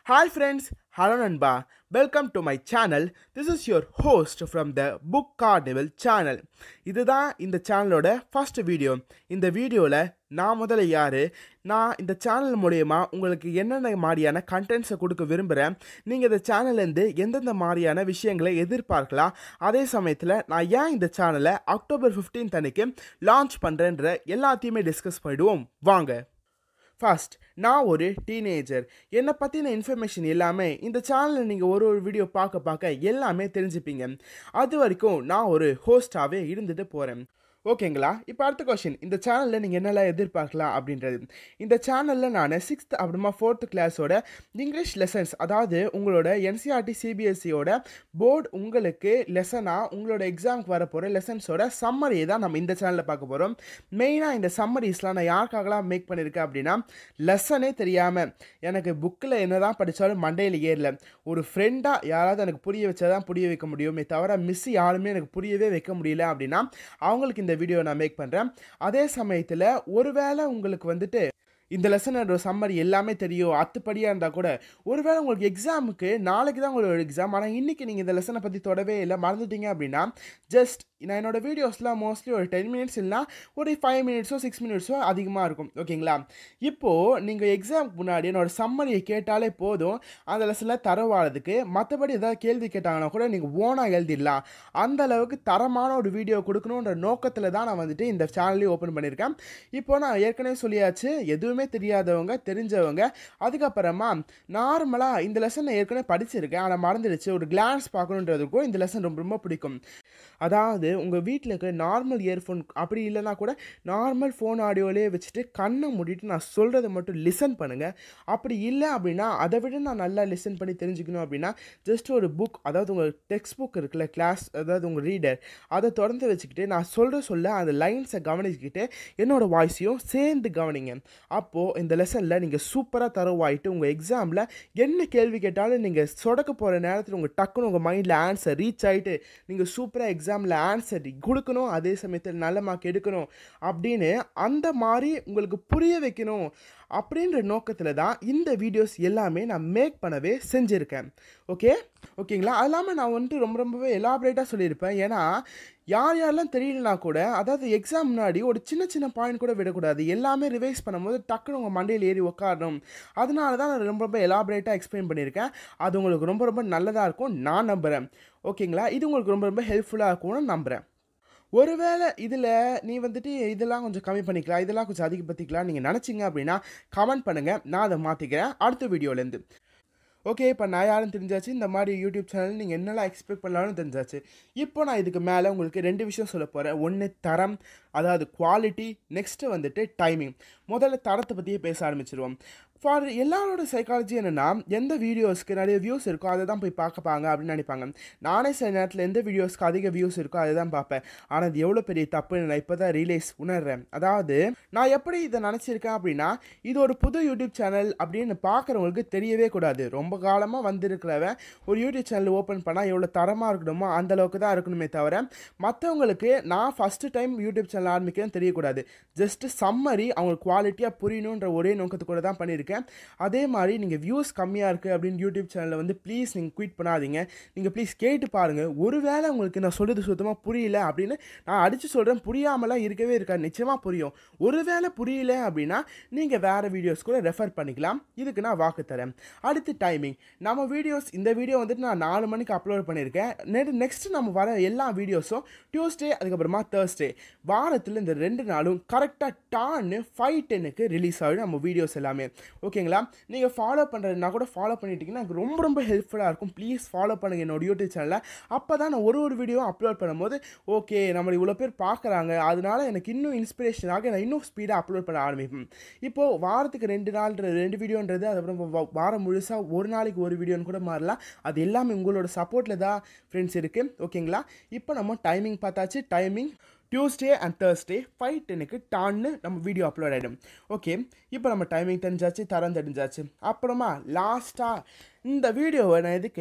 Hi friends, hello Nanba. Welcome to my channel. This is your host from the Book Carnival channel. இதுதான் இந்த சேனலோட first video இந்த வீடியோவில் நான் முதல்ல யார் நான் இந்த சேனல் மூலயமா உங்களுக்கு என்னென்ன மாதிரியான கண்டென்ட்ஸை கொடுக்க விரும்புகிறேன் நீங்கள் இந்த சேனல்லேருந்து எந்தெந்த மாதிரியான விஷயங்களை எதிர்பார்க்கலாம் அதே சமயத்தில் நான் ஏன் இந்த சேனலை அக்டோபர் 15th அன்னைக்கு லான்ச் பண்ணுறேன்ற எல்லாத்தையுமே டிஸ்கஸ் பண்ணிடுவோம் வாங்க ஃபர்ஸ்ட் நான் ஒரு டீனேஜர் என்னை பற்றின இன்ஃபர்மேஷன் எல்லாமே இந்த சேனலில் நீங்கள் ஒரு ஒரு வீடியோ பார்க்க பார்க்க எல்லாமே தெரிஞ்சுப்பீங்க அது வரைக்கும் நான் ஒரு ஹோஸ்டாகவே இருந்துட்டு போகிறேன் ஓகேங்களா இப்போ அடுத்த கொஷின் இந்த சேனலில் நீங்கள் என்னெல்லாம் எதிர்பார்க்கலாம் அப்படின்றது இந்த சேனலில் நான் சிக்ஸ்த் அப்புறமா ஃபோர்த்து கிளாஸோட இங்கிலீஷ் லெசன்ஸ் அதாவது உங்களோட என்சிஆர்டி சிபிஎஸ்சியோட போர்டு உங்களுக்கு லெசனாக உங்களோட எக்ஸாமுக்கு வர போகிற லெசன்ஸோட சம்மரியை தான் நம்ம இந்த சேனலில் பார்க்க போகிறோம் மெயினாக இந்த சம்மரிஸ்லாம் நான் யாருக்காகலாம் மேக் பண்ணியிருக்கேன் அப்படின்னா லெசனே தெரியாமல் எனக்கு புக்கில் என்ன தான் படித்தாலும் மண்டையில் ஏறல ஒரு ஃப்ரெண்டாக யாராவது எனக்கு புரிய வச்சா தான் புரிய வைக்க முடியுமே தவிர மிஸ் யாருமே எனக்கு புரியவே வைக்க முடியல அப்படின்னா அவங்களுக்கு இந்த வீடியோ நான் மேக் பண்ணுறேன் அதே சமயத்தில் ஒருவேளை உங்களுக்கு வந்துட்டு இந்த லெசனோட சம்மரி எல்லாமே தெரியும் அத்துப்படியாக இருந்தால் கூட ஒருவேளை உங்களுக்கு எக்ஸாமுக்கு நாளைக்கு தான் உங்களோட எக்ஸாம் ஆனால் இன்றைக்கி நீங்கள் இந்த லெசனை பற்றி தொடவே இல்லை மறந்துட்டீங்க அப்படின்னா ஜஸ்ட் நான் என்னோடய வீடியோஸ்லாம் மோஸ்ட்லி ஒரு டென் மினிட்ஸ் இல்லைனா ஒரு ஃபைவ் மினிட்ஸோ சிக்ஸ் மினிட்ஸோ அதிகமாக இருக்கும் ஓகேங்களா இப்போது நீங்கள் எக்ஸாமுக்கு முன்னாடி என்னோடய சம்மரியை கேட்டாலே போதும் அந்த லெசனில் தரவாளதுக்கு மற்றபடி ஏதாவது கேள்வி கேட்டாங்கன்னா கூட நீங்கள் ஓனாக எழுதிடலாம் அந்த அளவுக்கு தரமான ஒரு வீடியோ கொடுக்கணுன்ற நோக்கத்தில் தான் நான் வந்துட்டு இந்த சேனலையும் ஓப்பன் பண்ணியிருக்கேன் இப்போ நான் ஏற்கனவே சொல்லியாச்சு எதுவுமே தெரியாதவங்க தெரிஞ்சவங்க அதுக்கப்புறமா நார்மலாக இந்த லெசன் நான் ஏற்கனவே படிச்சிருக்கேன் ஆனால் மறந்துடுச்சு ஒரு கிளான்ஸ் பார்க்கணுன்றதுக்கும் இந்த லெசன் ரொம்ப ரொம்ப பிடிக்கும் அதாவது உங்கள் வீட்டில் இருக்கிற நார்மல் இயர்ஃபோன் அப்படி இல்லைனா கூட நார்மல் ஃபோன் ஆடியோலேயே வச்சுட்டு கண்ணை மூடிட்டு நான் சொல்கிறத மட்டும் லிசன் பண்ணுங்கள் அப்படி இல்லை அப்படின்னா அதை விட நான் நல்லா லிசன் பண்ணி தெரிஞ்சுக்கணும் அப்படின்னா ஜஸ்ட் ஒரு புக் அதாவது உங்கள் டெக்ஸ்ட் புக் இருக்குல்ல கிளாஸ் அதாவது உங்கள் ரீடர் அதை திறந்து வச்சுக்கிட்டு நான் சொல்கிற சொல்ல அந்த லைன்ஸை கவனிச்சுக்கிட்டு என்னோடய வாய்ஸையும் சேர்ந்து கவனிங்க அப்போது இந்த லெசனில் நீங்கள் சூப்பராக தரவாயிட்டு உங்கள் எக்ஸாமில் என்ன கேள்வி கேட்டாலும் நீங்கள் சொடக்க போகிற நேரத்தில் உங்கள் டக்குன்னு உங்கள் மைண்டில் ஆன்சர் ரீச் ஆகிட்டு நீங்கள் சூப்பராக எக்ஸாமில் ஆன்சர் கொடுக்கணும் அதே சமயத்தில் நல்ல மார்க் எடுக்கணும் அப்படின்னு அந்த மாதிரி உங்களுக்கு புரிய வைக்கணும் அப்படின்ற நோக்கத்தில் தான் இந்த வீடியோஸ் எல்லாமே நான் மேக் பண்ணவே செஞ்சுருக்கேன் ஓகே ஓகேங்களா அது இல்லாமல் நான் வந்துட்டு ரொம்ப ரொம்பவே எலாபரேட்டாக சொல்லியிருப்பேன் ஏன்னா யார் யாரெல்லாம் தெரியலனா கூட அதாவது எக்ஸாம் முன்னாடி ஒரு சின்ன சின்ன பாயிண்ட் கூட விடக்கூடாது எல்லாமே ரிவைஸ் பண்ணும்போது டக்குன்னு உங்கள் மண்டையில் ஏறி உட்காரணும் அதனால தான் நான் ரொம்ப ரொம்ப எலாபரேட்டாக எக்ஸ்பிளைன் பண்ணியிருக்கேன் அது உங்களுக்கு ரொம்ப ரொம்ப நல்லதாக இருக்கும் நான் நம்புகிறேன் ஓகேங்களா இது உங்களுக்கு ரொம்ப ரொம்ப ஹெல்ப்ஃபுல்லாக இருக்கும்னு நம்புகிறேன் ஒருவேளை இதில் நீ வந்துட்டு இதெல்லாம் கொஞ்சம் கம்மி பண்ணிக்கலாம் இதெல்லாம் கொஞ்சம் அதிகப்படுத்திக்கலாம் நீங்கள் நினச்சிங்க அப்படின்னா கமெண்ட் பண்ணுங்கள் நான் அதை மாற்றிக்கிறேன் அடுத்த வீடியோலேருந்து ஓகே இப்போ நான் யாரும் தெரிஞ்சாச்சு இந்த மாதிரி யூடியூப் சேனல் நீங்கள் என்னெல்லாம் எக்ஸ்பெக்ட் பண்ணலாம்னு தெரிஞ்சாச்சு இப்போ நான் இதுக்கு மேலே உங்களுக்கு ரெண்டு விஷயம் சொல்ல போகிறேன் ஒன்று தரம் அதாவது குவாலிட்டி நெக்ஸ்ட்டு வந்துட்டு டைமிங் முதல்ல தரத்தை பற்றியே பேச ஆரம்பிச்சிருவோம் ஃபார் எல்லாரோட சைக்காலஜி என்னென்னா எந்த வீடியோஸ்க்கு நிறைய வியூஸ் இருக்கோ அதை தான் போய் பார்க்கப்பாங்க அப்படின்னு நினைப்பாங்க நானே சில நேரத்தில் எந்த வீடியோஸ்க்கு அதிக வியூஸ் இருக்கோ அதை தான் பார்ப்பேன் ஆனால் அது எவ்வளோ பெரிய தப்புன்னு நான் இப்போ தான் ரியலைஸ் உணர்றேன் அதாவது நான் எப்படி இதை நினச்சிருக்கேன் அப்படின்னா இது ஒரு புது யூடியூப் சேனல் அப்படின்னு பார்க்குறவங்களுக்கு தெரியவே கூடாது ரொம்ப காலமாக வந்திருக்கிறவன் ஒரு யூடியூப் சேனல் ஓப்பன் பண்ணால் எவ்வளோ தரமாக இருக்கணுமோ அந்த அளவுக்கு தான் இருக்கணுமே தவிர மற்றவங்களுக்கு நான் ஃபஸ்ட்டு டைம் யூடியூப் சேனல் ஆரம்பிக்கிறேன் தெரியக்கூடாது ஜஸ்ட்டு சம்மரி அவங்க குவாலிட்டியாக புரியணுன்ற ஒரே நோக்கத்துக்கூட தான் பண்ணியிருக்கேன் அதே மாதிரி நீங்கள் வியூஸ் கம்மியாக இருக்குது அப்படின்னு யூடியூப் சேனலில் வந்து ப்ளீஸ் நீங்கள் குயிட் பண்ணாதீங்க நீங்கள் ப்ளீஸ் கேட்டு பாருங்கள் ஒருவேளை உங்களுக்கு நான் சொல்கிறது சுத்தமாக புரியல அப்படின்னு நான் அடித்து சொல்கிறேன் புரியாமலாம் இருக்கவே இருக்காது நிச்சயமாக புரியும் ஒருவேளை புரியல அப்படின்னா நீங்கள் வேறு வீடியோஸ் கூட ரெஃபர் பண்ணிக்கலாம் இதுக்கு நான் வாக்கு தரேன் அடுத்து டைமிங் நம்ம வீடியோஸ் இந்த வீடியோ வந்துட்டு நான் நாலு மணிக்கு அப்லோட் பண்ணியிருக்கேன் நெட் நெக்ஸ்ட் நம்ம வர எல்லா வீடியோஸும் டியூஸ்டே அதுக்கப்புறமா தேர்ஸ்டே வாரத்தில் இந்த ரெண்டு நாளும் கரெக்டாக டான்னு ஃபைவ் டென்னுக்கு ரிலீஸ் ஆகிடும் நம்ம வீடியோஸ் எல்லாமே ஓகேங்களா நீங்கள் ஃபாலோ பண்ணுறதுனா கூட ஃபாலோ பண்ணிட்டீங்கன்னா எனக்கு ரொம்ப ரொம்ப ஹெல்ப்ஃபுல்லாக இருக்கும் ப்ளீஸ் ஃபாலோ பண்ணுங்கள் என்னோட யூடியூப் சேனலில் அப்போ தான் நான் ஒரு ஒரு வீடியோ அப்லோட் பண்ணும்போது ஓகே நம்மளை இவ்வளோ பேர் பார்க்குறாங்க அதனால எனக்கு இன்னும் இன்ஸ்பிரேஷனாக நான் இன்னும் ஸ்பீடாக அப்லோட் பண்ண ஆரம்பிப்பேன் இப்போது வாரத்துக்கு ரெண்டு நாள்ன்ற ரெண்டு வீடியோன்றது அதுக்கப்புறம் வாரம் முழுசாக ஒரு நாளைக்கு ஒரு வீடியோன்னு கூட மாறலாம் அது எல்லாமே உங்களோட சப்போர்ட்டில் தான் ஃப்ரெண்ட்ஸ் இருக்குது ஓகேங்களா இப்போ நம்ம டைமிங் பார்த்தாச்சு timing Tuesday and Thursday five டென்னுக்கு டான்னு நம்ம வீடியோ அப்லோட் ஆகிடும் ஓகே இப்போ நம்ம டைமிங் தெரிஞ்சாச்சு தரம் தெரிஞ்சாச்சு அப்புறமா லாஸ்ட்டாக இந்த வீடியோவை நான் எதுக்கு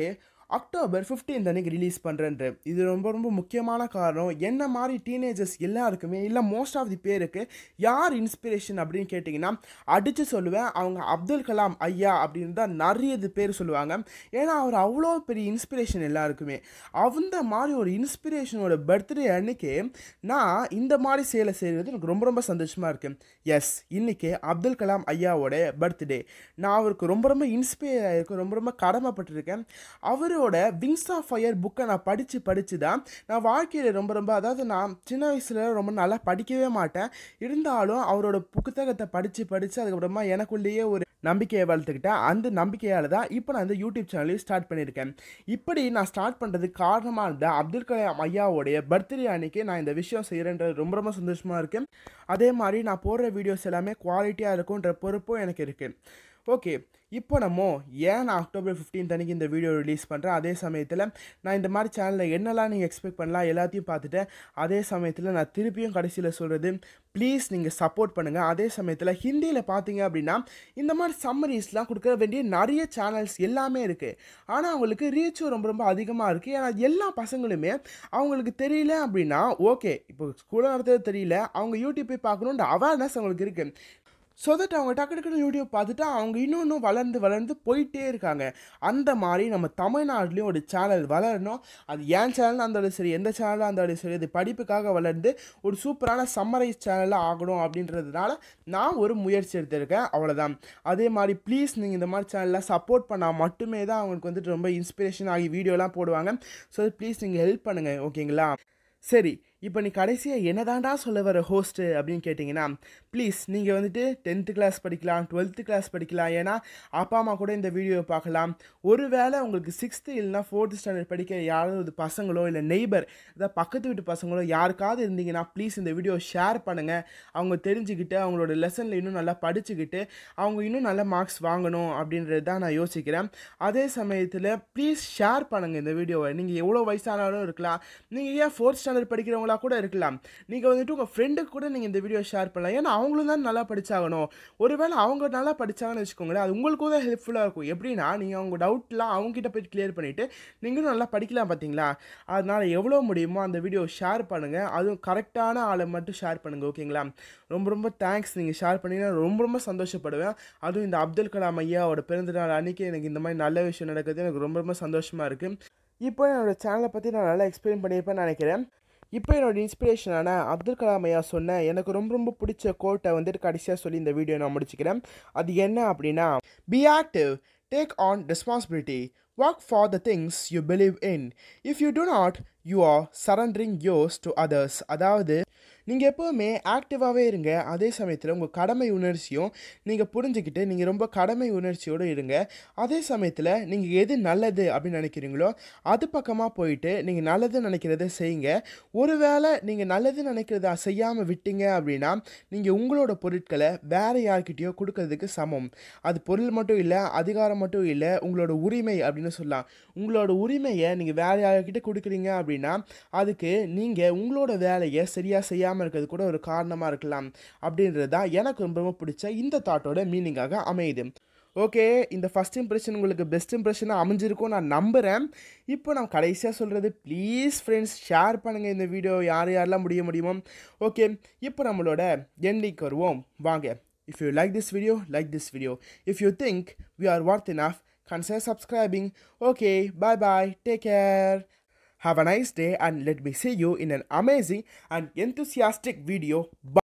அக்டோபர் 15 அன்னைக்கு ரிலீஸ் பண்ணுறேன்ற இது ரொம்ப ரொம்ப முக்கியமான காரணம் என்ன மாதிரி டீனேஜர்ஸ் எல்லாருக்குமே இல்லை மோஸ்ட் ஆஃப் தி பேருக்கு யார் இன்ஸ்பிரேஷன் அப்படின்னு கேட்டிங்கன்னா அடித்து சொல்லுவேன் அவங்க அப்துல் கலாம் ஐயா அப்படின்னு தான் நிறைய இது பேர் சொல்லுவாங்க ஏன்னா அவர் அவ்வளோ பெரிய இன்ஸ்பிரேஷன் எல்லாருக்குமே அந்த மாதிரி ஒரு இன்ஸ்பிரேஷனோட பர்த்டே அன்னைக்கு நான் இந்த மாதிரி சேலை செய்கிறது எனக்கு ரொம்ப ரொம்ப சந்தோஷமாக இருக்குது எஸ் இன்னைக்கு அப்துல் கலாம் ஐயாவோட பர்த்டே நான் அவருக்கு ரொம்ப ரொம்ப இன்ஸ்பயர் ஆகிருக்கேன் ரொம்ப ரொம்ப கடமைப்பட்டிருக்கேன் அவரோட விங்ஸ் ஆஃப் ஃபயர் புக்கை நான் படித்து படித்து தான் நான் வாழ்க்கையில் ரொம்ப ரொம்ப அதாவது நான் சின்ன வயசில் ரொம்ப நல்லா படிக்கவே மாட்டேன் இருந்தாலும் அவரோட புத்தகத்தை படித்து படித்து அதுக்கப்புறமா எனக்குள்ளேயே ஒரு நம்பிக்கையை வளர்த்துக்கிட்டேன் அந்த நம்பிக்கையால் தான் இப்போ நான் இந்த யூடியூப் சேனலையும் ஸ்டார்ட் பண்ணியிருக்கேன் இப்படி நான் ஸ்டார்ட் பண்ணுறதுக்கு காரணமாக இருந்தால் அப்துல் கலாம் ஐயாவோடைய பர்த்டே அன்னைக்கு நான் இந்த விஷயம் செய்கிறேன்றது ரொம்ப ரொம்ப சந்தோஷமாக இருக்கேன் அதே மாதிரி நான் போடுற வீடியோஸ் எல்லாமே குவாலிட்டியாக இருக்குன்ற பொறுப்பும் எனக்கு இருக்குது ஓகே இப்போ நம்ம ஏன் நான் அக்டோபர் 15 அன்னைக்கு இந்த வீடியோ ரிலீஸ் பண்ணுறேன் அதே சமயத்தில் நான் இந்த மாதிரி சேனலில் என்னெல்லாம் நீங்கள் எக்ஸ்பெக்ட் பண்ணலாம் எல்லாத்தையும் பார்த்துட்டேன் அதே சமயத்தில் நான் திருப்பியும் கடைசியில் சொல்கிறது ப்ளீஸ் நீங்கள் சப்போர்ட் பண்ணுங்கள் அதே சமயத்தில் ஹிந்தியில் பார்த்தீங்க அப்படின்னா இந்த மாதிரி சம்மரிஸ்லாம் கொடுக்க வேண்டிய நிறைய சேனல்ஸ் எல்லாமே இருக்குது ஆனால் அவங்களுக்கு ரீச்சும் ரொம்ப ரொம்ப அதிகமாக இருக்குது ஏன்னா எல்லா பசங்களுமே அவங்களுக்கு தெரியல அப்படின்னா ஓகே இப்போ ஸ்கூலில் நடத்துறது தெரியல அவங்க யூடியூப் போய் பார்க்கணுன்ற அவேர்னஸ் அவங்களுக்கு இருக்குது ஸோ தட் அவங்க டக்கு டக்குனு யூடியூப் பார்த்துட்டு அவங்க இன்னும் இன்னும் வளர்ந்து வளர்ந்து போயிட்டே இருக்காங்க அந்த மாதிரி நம்ம தமிழ்நாட்டிலையும் ஒரு சேனல் வளரணும் அது ஏன் சேனல் இருந்தாலும் சரி எந்த சேனலாக இருந்தாலும் சரி அது படிப்புக்காக வளர்ந்து ஒரு சூப்பரான சம்மரைஸ் சேனலாக ஆகணும் அப்படின்றதுனால நான் ஒரு முயற்சி எடுத்திருக்கேன் அவ்வளோதான் அதே மாதிரி ப்ளீஸ் நீங்கள் இந்த மாதிரி சேனலில் சப்போர்ட் பண்ணால் மட்டுமே தான் அவங்களுக்கு வந்துட்டு ரொம்ப இன்ஸ்பிரேஷன் ஆகி வீடியோலாம் போடுவாங்க ஸோ ப்ளீஸ் நீங்கள் ஹெல்ப் பண்ணுங்கள் ஓகேங்களா சரி இப்போ நீ கடைசியாக என்னதாண்டா சொல்ல வர ஹோஸ்ட்டு அப்படின்னு கேட்டிங்கன்னா ப்ளீஸ் நீங்கள் வந்துட்டு டென்த்து கிளாஸ் படிக்கலாம் டுவெல்த்து கிளாஸ் படிக்கலாம் ஏன்னா அப்பா அம்மா கூட இந்த வீடியோவை பார்க்கலாம் ஒருவேளை உங்களுக்கு சிக்ஸ்த்து இல்லைனா ஃபோர்த்து ஸ்டாண்டர்ட் படிக்கிற யாராவது பசங்களோ இல்லை நெய்பர் அதாவது பக்கத்து வீட்டு பசங்களோ யாருக்காவது இருந்தீங்கன்னா ப்ளீஸ் இந்த வீடியோ ஷேர் பண்ணுங்கள் அவங்க தெரிஞ்சுக்கிட்டு அவங்களோட லெசனில் இன்னும் நல்லா படிச்சுக்கிட்டு அவங்க இன்னும் நல்ல மார்க்ஸ் வாங்கணும் அப்படின்றது தான் நான் யோசிக்கிறேன் அதே சமயத்தில் ப்ளீஸ் ஷேர் பண்ணுங்கள் இந்த வீடியோவை நீங்கள் எவ்வளோ வயசானாலும் இருக்கலாம் நீங்கள் ஏன் ஃபோர்த் ஸ்டாண்டர்ட் படிக்கிறவங்களா கூட இருக்கலாம் நீங்கள் வந்துட்டு உங்கள் ஃப்ரெண்டுக்கு கூட நீங்கள் இந்த வீடியோ ஷேர் பண்ணலாம் ஏன்னா அவங்களும் தான் நல்லா படிச்சாகணும் ஒருவேளை அவங்க நல்லா படிச்சாங்கன்னு வச்சுக்கோங்களேன் அது உங்களுக்கும் தான் ஹெல்ப்ஃபுல்லாக இருக்கும் எப்படின்னா நீங்கள் அவங்க டவுட்லாம் அவங்ககிட்ட போய் கிளியர் பண்ணிவிட்டு நீங்களும் நல்லா படிக்கலாம் பார்த்தீங்களா அதனால் எவ்வளோ முடியுமோ அந்த வீடியோ ஷேர் பண்ணுங்கள் அதுவும் கரெக்டான ஆளை மட்டும் ஷேர் பண்ணுங்கள் ஓகேங்களா ரொம்ப ரொம்ப தேங்க்ஸ் நீங்கள் ஷேர் பண்ணிங்கன்னா ரொம்ப ரொம்ப சந்தோஷப்படுவேன் அதுவும் இந்த அப்துல் கலாம் ஐயாவோட பிறந்தநாள் அன்றைக்கி எனக்கு இந்த மாதிரி நல்ல விஷயம் நடக்குது எனக்கு ரொம்ப ரொம்ப சந்தோஷமாக இருக்குது இப்போ என்னோடய சேனலை பற்றி நான் நல்லா எக்ஸ்பிளைன் பண்ணியிருப்பேன்னு நினைக்கிறேன் இப்போ என்னோட இன்ஸ்பிரேஷனான அப்துல் கலாம் ஐயா சொன்ன எனக்கு ரொம்ப ரொம்ப பிடிச்ச கோட்டை வந்துட்டு கடைசியாக சொல்லி இந்த வீடியோ நான் முடிச்சுக்கிறேன் அது என்ன அப்படின்னா be active take on responsibility work for the things you believe in if you do not you are surrendering yours to others அதாவது நீங்கள் எப்போவுமே ஆக்டிவாகவே இருங்க அதே சமயத்தில் உங்கள் கடமை உணர்ச்சியும் நீங்கள் புரிஞ்சுக்கிட்டு நீங்கள் ரொம்ப கடமை உணர்ச்சியோடு இருங்க அதே சமயத்தில் நீங்கள் எது நல்லது அப்படின்னு நினைக்கிறீங்களோ அது பக்கமாக போயிட்டு நீங்கள் நல்லது நினைக்கிறத செய்யுங்க ஒருவேளை நீங்கள் நல்லது நினைக்கிறத செய்யாமல் விட்டீங்க அப்படின்னா நீங்கள் உங்களோட பொருட்களை வேறு யார்கிட்டயோ கொடுக்கறதுக்கு சமம் அது பொருள் மட்டும் இல்லை அதிகாரம் மட்டும் இல்லை உங்களோட உரிமை அப்படின்னு சொல்லலாம் உங்களோட உரிமையை நீங்கள் வேறு யார்கிட்ட கொடுக்குறீங்க அப்படின்னா அதுக்கு நீங்கள் உங்களோட வேலையை சரியாக செய்யாமல் இருக்கிறது கூட ஒரு காரணமாக இருக்கலாம் அப்படின்றது தான் எனக்கு ரொம்ப ரொம்ப பிடிச்ச இந்த தாட்டோட மீனிங்காக அமையுது ஓகே இந்த ஃபஸ்ட் இம்ப்ரெஷன் உங்களுக்கு பெஸ்ட் இம்ப்ரெஷனாக அமைஞ்சிருக்கும் நான் நம்புகிறேன் இப்போ நான் கடைசியாக சொல்கிறது ப்ளீஸ் ஃப்ரெண்ட்ஸ் ஷேர் பண்ணுங்கள் இந்த வீடியோ யார் யாரெல்லாம் முடிய முடியுமோ ஓகே இப்போ நம்மளோட எண்டிக்கு வருவோம் வாங்க if you like this video like this video if you think we are worth enough consider subscribing. Okay, bye bye. Take care. Have a nice day and let me see you in an amazing and enthusiastic video. Bye.